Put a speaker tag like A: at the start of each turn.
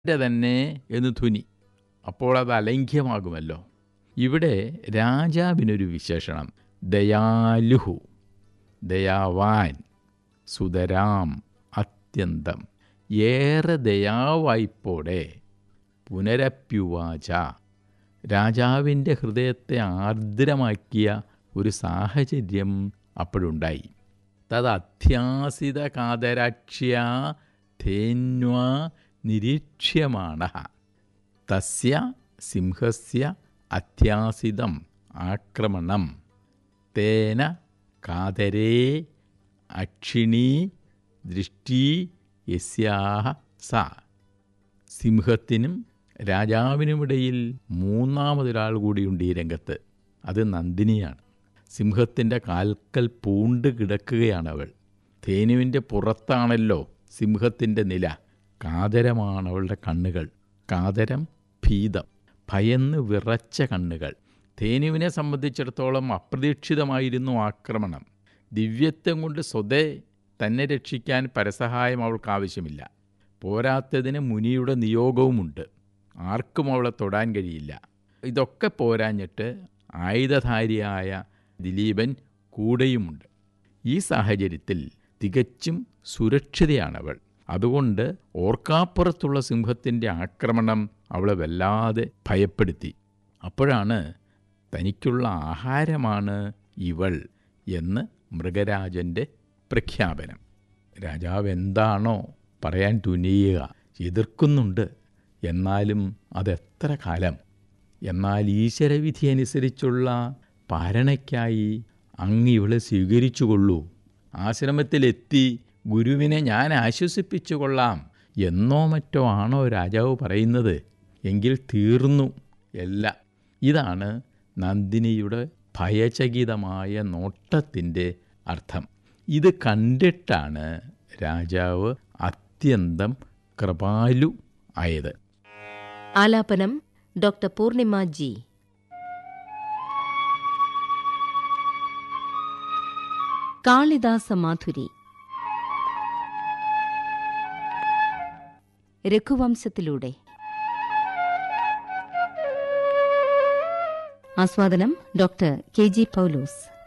A: ന്റെ തന്നെ എന്ന് ധ്വനി അപ്പോൾ അത് അലംഘ്യമാകുമല്ലോ ഇവിടെ രാജാവിനൊരു വിശേഷണം ദയാലുഹു ദയാവാൻ സുതരാം അത്യന്തം ഏറെ ദയാവായ്പോടെ പുനരപ്യുവാച രാജാവിൻ്റെ ഹൃദയത്തെ ആർദ്രമാക്കിയ ഒരു സാഹചര്യം അപ്പോഴുണ്ടായി തദധ്യാസിത കാതരാക്ഷ്യ ധേന്വ നിരീക്ഷ്യമാണ തസ്യ സിംഹസ്യ അധ്യാസിതം ആക്രമണം തേന കാതരേ അക്ഷിണീ ദൃഷ്ടി യസ്യാഹ സ സിംഹത്തിനും രാജാവിനുമിടയിൽ മൂന്നാമതൊരാൾ കൂടിയുണ്ട് ഈ രംഗത്ത് അത് നന്ദിനിയാണ് സിംഹത്തിൻ്റെ കാൽക്കൽ പൂണ്ട് കിടക്കുകയാണ് അവൾ ധേനുവിൻ്റെ പുറത്താണല്ലോ സിംഹത്തിൻ്റെ നില കാതരമാണ് അവളുടെ കണ്ണുകൾ കാതരം ഭീതം ഭയന്ന് വിറച്ച കണ്ണുകൾ ധേനുവിനെ സംബന്ധിച്ചിടത്തോളം അപ്രതീക്ഷിതമായിരുന്നു ആക്രമണം ദിവ്യത്വം കൊണ്ട് സ്വതേ തന്നെ രക്ഷിക്കാൻ പരസഹായം അവൾക്ക് ആവശ്യമില്ല പോരാത്തതിന് മുനിയുടെ നിയോഗവുമുണ്ട് ആർക്കും അവളെ തൊടാൻ കഴിയില്ല ഇതൊക്കെ പോരാഞ്ഞിട്ട് ആയുധധാരിയായ ദിലീപൻ കൂടെയുമുണ്ട് ഈ സാഹചര്യത്തിൽ തികച്ചും സുരക്ഷിതയാണവൾ അതുകൊണ്ട് ഓർക്കാപ്പുറത്തുള്ള സിംഹത്തിൻ്റെ ആക്രമണം അവളെ വല്ലാതെ ഭയപ്പെടുത്തി അപ്പോഴാണ് തനിക്കുള്ള ആഹാരമാണ് ഇവൾ എന്ന് മൃഗരാജൻ്റെ പ്രഖ്യാപനം രാജാവ് എന്താണോ പറയാൻ തുനിയുക എതിർക്കുന്നുണ്ട് എന്നാലും അതെത്ര കാലം എന്നാൽ ഈശ്വരവിധി അനുസരിച്ചുള്ള പാരണയ്ക്കായി അങ്ങ് ഇവളെ സ്വീകരിച്ചുകൊള്ളൂ ആശ്രമത്തിലെത്തി ഗുരുവിനെ ഞാൻ ആശ്വസിപ്പിച്ചു കൊള്ളാം എന്നോ മറ്റോ ആണോ രാജാവ് പറയുന്നത് എങ്കിൽ തീർന്നു എല്ലാം ഇതാണ് നന്ദിനിയുടെ ഭയചകിതമായ നോട്ടത്തിൻ്റെ അർത്ഥം ഇത് കണ്ടിട്ടാണ് രാജാവ് അത്യന്തം കൃപാലു ആയത്
B: ആലാപനം ഡോക്ടർ പൂർണിമ ജി കാളിദാസ മാധുരി രഘുവംശത്തിലൂടെ ആസ്വാദനം ഡോക്ടർ കെ ജി പൗലോസ്